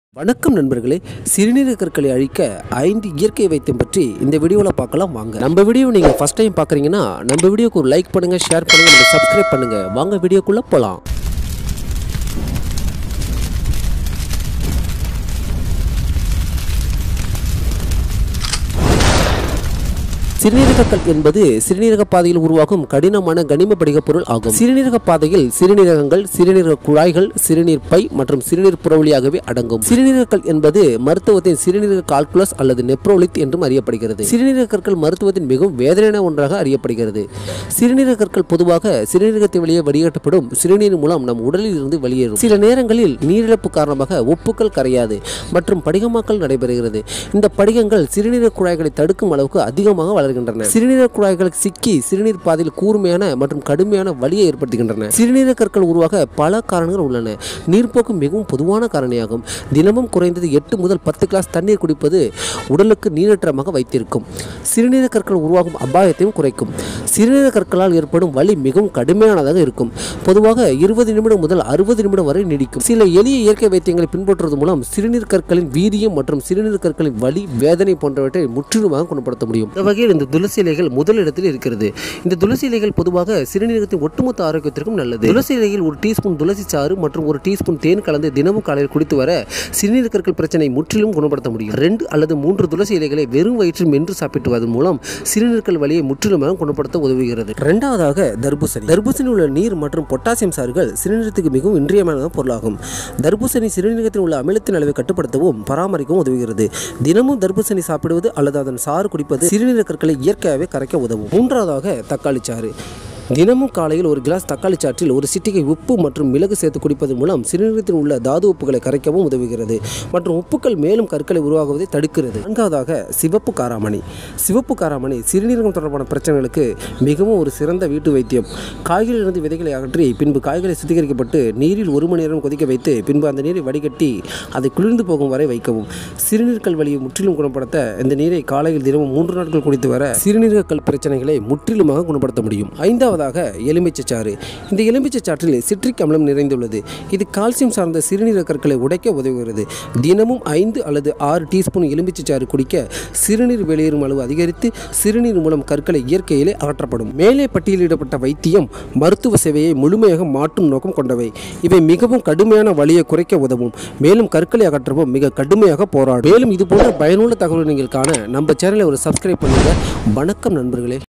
வணக்கம் நண்பர்களே சிறுநீரக கற்களை அழிக்க ஐந்து இயற்கை வைத்தியம் பற்றி இந்த வீடியோவில் பார்க்கலாம் வாங்க நம்ம வீடியோ நீங்கள் ஃபஸ்ட் டைம் பார்க்குறீங்கன்னா நம்ம வீடியோக்கு ஒரு லைக் பண்ணுங்கள் ஷேர் பண்ணுங்கள் நம்ம சப்ஸ்கிரைப் பண்ணுங்கள் வாங்க வீடியோக்குள்ளே போகலாம் சிறுநீரகக்கல் என்பது சிறுநீரக பாதையில் உருவாகும் கடினமான கனிம படிக பொருள் ஆகும் சிறுநீரக பாதையில் சிறுநீரகங்கள் சிறுநீரக குழாய்கள் சிறுநீர் பை மற்றும் சிறுநீர் புறவழியாகவே அடங்கும் சிறுநீரகக்கல் என்பது மருத்துவத்தின் சிறுநீரக கால்குலஸ் அல்லது நெப்ரோலித் என்றும் அறியப்படுகிறது சிறுநீரக கற்கள் மருத்துவத்தின் மிகவும் வேதனையான ஒன்றாக அறியப்படுகிறது சிறுநீரக கற்கள் பொதுவாக சிறுநீரகத்தை வெளியே வடிகட்டப்படும் சிறுநீர் மூலம் நம் உடலில் இருந்து வெளியேறும் சில நேரங்களில் நீரிழப்பு காரணமாக உப்புக்கள் கரையாது மற்றும் படிகமாக்கல் நடைபெறுகிறது இந்த படிகங்கள் சிறுநீரக குழாய்களை தடுக்கும் அளவுக்கு அதிகமாக வளர்கின்றன சிறுநீரக குழாய்களுக்கு சிக்கி சிறுநீர் பாதையில் கூர்மையான மற்றும் கடுமையான வலியை ஏற்படுத்துகின்றன சிறுநீரக கற்கள் உருவாக பல காரணங்கள் உள்ளன நீர்ப்போக்கு மிகவும் பொதுவான காரணியாகும் தினமும் குறைந்தது எட்டு முதல் பத்து கிளாஸ் தண்ணீர் குடிப்பது உடலுக்கு நீரற்றமாக வைத்திருக்கும் சிறுநீரக கற்கள் உருவாகும் அபாயத்தையும் குறைக்கும் சிறுநீரக கற்களால் ஏற்படும் வலி மிகவும் கடுமையானதாக இருக்கும் பொதுவாக இருபது நிமிடம் முதல் அறுபது நிமிடம் வரை நீடிக்கும் சில எளிய இயற்கை வைத்தியங்களை பின்பற்றுவது மூலம் சிறுநீர் கற்களின் வீரியம் மற்றும் சிறுநீர் கற்களின் வலி வேதனை போன்றவற்றை முற்றிலுமாக குணப்படுத்த முடியும் இந்த வகையில் இந்த துளசி இலைகள் முதலிடத்தில் இருக்கிறது இந்த துளசி இலைகள் பொதுவாக சிறுநீரகத்தின் ஒட்டுமொத்த ஆரோக்கியத்திற்கும் நல்லது துளசி இலையில் ஒரு டீஸ்பூன் துளசி சாறு மற்றும் ஒரு டீஸ்பூன் தேன் கலந்து தினமும் காலையில் குடித்து வர சிறுநீர் கற்கள் பிரச்சனை முற்றிலும் குணப்படுத்த முடியும் ரெண்டு அல்லது மூன்று துளசி இலைகளை வெறும் வயிற்றில் மென்று சாப்பிட்டுவதன் மூலம் சிறுநீர்கள் வலியை முற்றிலுமாக குணப்படுத்த உதவுகிறது இரண்டாவதாக தர்பூசணி தர்பூசணி உள்ள நீர் மற்றும் பொட்டாசியம் சாறுகள் சிறுநீரகத்துக்கு மிகவும் இன்றியமையாத பொருளாகும் தர்பூசணி சிறுநீரகத்தில் உள்ள அமிலத்தின் அளவை கட்டுப்படுத்தவும் பராமரிக்கவும் உதவுகிறது தினமும் தர்பூசணி சாப்பிடுவது அல்லது அதன் சாறு குடிப்பது சிறுநீரக கற்களை இயற்கையாகவே கரைக்க உதவும் மூன்றாவதாக தக்காளி சாறு தினமும் காலையில் ஒரு கிளாஸ் தக்காளி சாற்றில் ஒரு சிட்டிகை உப்பு மற்றும் மிளகு சேர்த்து குடிப்பதன் மூலம் சிறுநீரகத்தில் உள்ள தாது உப்புகளை கரைக்கவும் உதவுகிறது மற்றும் உப்புக்கள் மேலும் கற்களை உருவாகுவதை தடுக்கிறது நான்காவதாக சிவப்பு காராமணி சிவப்பு காராமணி சிறுநீரகம் தொடர்பான பிரச்சனைகளுக்கு மிகவும் ஒரு சிறந்த வீட்டு வைத்தியம் காய்களிலிருந்து விதைகளை அகற்றி பின்பு காய்களை சுத்திகரிக்கப்பட்டு நீரில் ஒரு மணி நேரம் கொதிக்க வைத்து பின்பு அந்த நீரை வடிகட்டி அதை குளிர்ந்து போகும் வரை வைக்கவும் சிறுநீர்கள் வலியை முற்றிலும் குணப்படுத்த இந்த நீரை காலையில் தினமும் மூன்று நாட்கள் குடித்து வர சிறுநீரக கல் பிரச்சனைகளை முற்றிலுமாக குணப்படுத்த முடியும் ஐந்தாவதாக எலுமிச்சை சாறு இந்த எலுமிச்சை சாற்றில் சிட்ரிக் அமிலம் நிறைந்துள்ளது இது கால்சியம் சார்ந்த சிறுநீரக கற்களை உடைக்க உதவுகிறது தினமும் ஐந்து அல்லது ஆறு டீஸ்பூன் எலுமிச்சை சாறு குடிக்க சிறுநீர் வெளியேறும் அளவு அதிகரித்து சிறுநீர் மூலம் கற்களை இயற்கையிலே அகற்றப்படும் மேலே பட்டியலிடப்பட்ட வைத்தியம் மருத்துவ சேவையை முழுமையாக மாற்றும் நோக்கம் கொண்டவை இவை மிகவும் கடுமையான வலியை குறைக்க உதவும் மேலும் கற்களை அகற்றவும் மிக கடுமையாக போராடும் மேலும் இது போன்ற பயனுள்ள தகவல் நீங்கள் காண நம்ம சேனலை ஒரு சப்ஸ்கிரைப் பண்ணுங்க வணக்கம் நண்பர்களே